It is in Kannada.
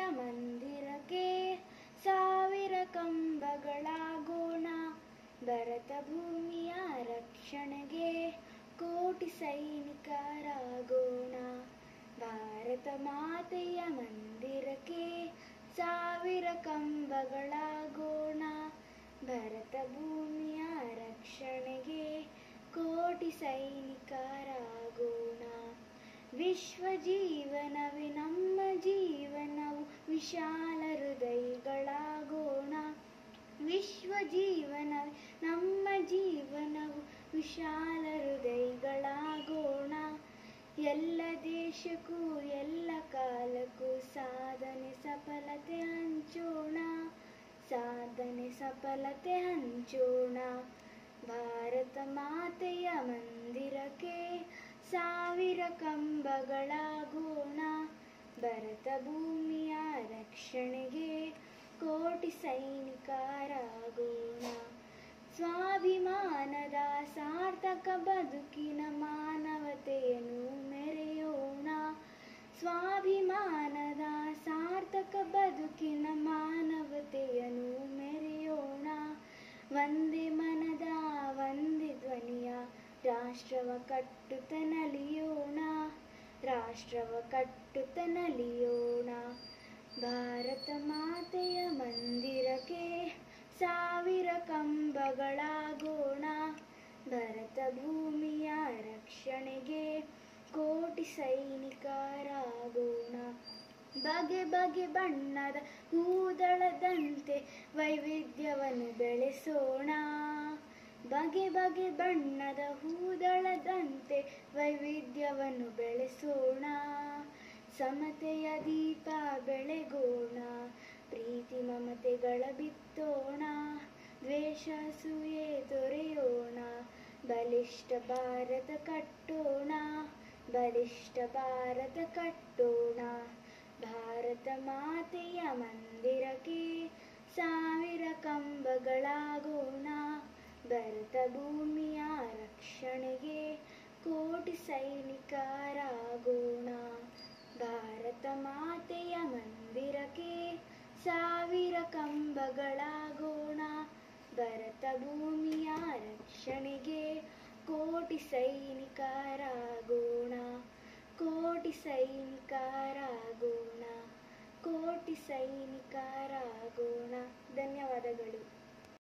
ಮಂದಿರಕ್ಕೆ ಸಾವಿರ ಕಂಬಗಳಾಗೋಣ ಭರತ ಭೂಮಿಯ ರಕ್ಷಣೆಗೆ ಕೋಟಿ ಸೈನಿಕರಾಗೋಣ ಭಾರತ ಮಾತೆಯ ಮಂದಿರಕ್ಕೆ ಸಾವಿರ ಕಂಬಗಳಾಗೋಣ ಭರತ ಭೂಮಿಯ ರಕ್ಷಣೆಗೆ ಕೋಟಿ ಸೈನಿಕರಾಗೋಣ ವಿಶ್ವ ಜೀವನವೇ ನಮ್ಮ ಜೀವನವು ವಿಶಾಲ ಹೃದಯಗಳಾಗೋಣ ವಿಶ್ವ ಜೀವನವೇ ನಮ್ಮ ಜೀವನವು ವಿಶಾಲ ಹೃದಯಗಳಾಗೋಣ ಎಲ್ಲ ದೇಶಕ್ಕೂ ಎಲ್ಲ ಕಾಲಕ್ಕೂ ಸಾಧನೆ ಸಫಲತೆ ಹಂಚೋಣ ಸಾಧನೆ ಸಫಲತೆ ಹಂಚೋಣ ಭಾರತ ಮಾತೆಯ ಮಂದಿರಕ್ಕೆ ಸಾವಿರ ಕಂಬಗಳಾಗೋಣ ಭರತ ಭೂಮಿಯ ರಕ್ಷಣೆಗೆ ಕೋಟಿ ಸೈನಿಕರಾಗೋಣ ಸ್ವಾಭಿಮಾನದ ಸಾರ್ಥಕ ಬದುಕಿನ ಮಾನವತೆಯನ್ನು ಮೆರೆಯೋಣ ಸ್ವಾಭಿಮಾನದ ಸಾರ್ಥಕ ಬದುಕಿನ ಮಾನವತೆಯನ್ನು ಮೆರೆಯೋಣ ಒಂದೇ ಮನದ ಒಂದೇ ಧ್ವನಿಯ ರಾಷ್ಟ್ರವ ಕಟ್ಟುತ್ತ ನಲಿಯೋಣ ರಾಷ್ಟ್ರವ ಕಟ್ಟುತ್ತ ನಲಿಯೋಣ ಭಾರತ ಮಾತೆಯ ಮಂದಿರಕ್ಕೆ ಸಾವಿರ ಕಂಬಗಳಾಗೋಣ ಭರತ ಭೂಮಿಯ ರಕ್ಷಣೆಗೆ ಕೋಟಿ ಸೈನಿಕರಾಗೋಣ ಬಗೆ ಬಗೆ ಬಣ್ಣದ ಹೂದಳದಂತೆ ವೈವಿಧ್ಯವನ್ನು ಬೆಳೆಸೋಣ ಬಗೆ ಬಗೆ ಬಣ್ಣದ ಹೂದಳದಂತೆ ವೈವಿಧ್ಯವನ್ನು ಬೆಳೆಸೋಣ ಸಮತೆಯ ದೀಪ ಬೆಳಗೋಣ ಪ್ರೀತಿ ಮಮತೆಗಳ ಬಿತ್ತೋಣ ದ್ವೇಷ ಅಸೂಯೆ ತೊರೆಯೋಣ ಬಲಿಷ್ಠ ಭಾರತ ಕಟ್ಟೋಣ ಬಲಿಷ್ಠ ಭಾರತ ಕಟ್ಟೋಣ ಭಾರತ ಮಾತೆಯ ಮಂದಿರಕ್ಕೆ ಸಾವಿರ ಕಂಬಗಳಾಗೋಣ ಭರತ ಭೂಮಿಯ ರಕ್ಷಣೆಗೆ ಕೋಟಿ ಸೈನಿಕರಾಗೋಣ ಭಾರತ ಮಾತೆಯ ಮಂದಿರಕ್ಕೆ ಸಾವಿರ ಕಂಬಗಳಾಗೋಣ ಭರತ ಭೂಮಿಯ ರಕ್ಷಣೆಗೆ ಕೋಟಿ ಸೈನಿಕರಾಗೋಣ ಕೋಟಿ ಸೈನಿಕರಾಗೋಣ ಕೋಟಿ ಸೈನಿಕರಾಗೋಣ ಧನ್ಯವಾದಗಳು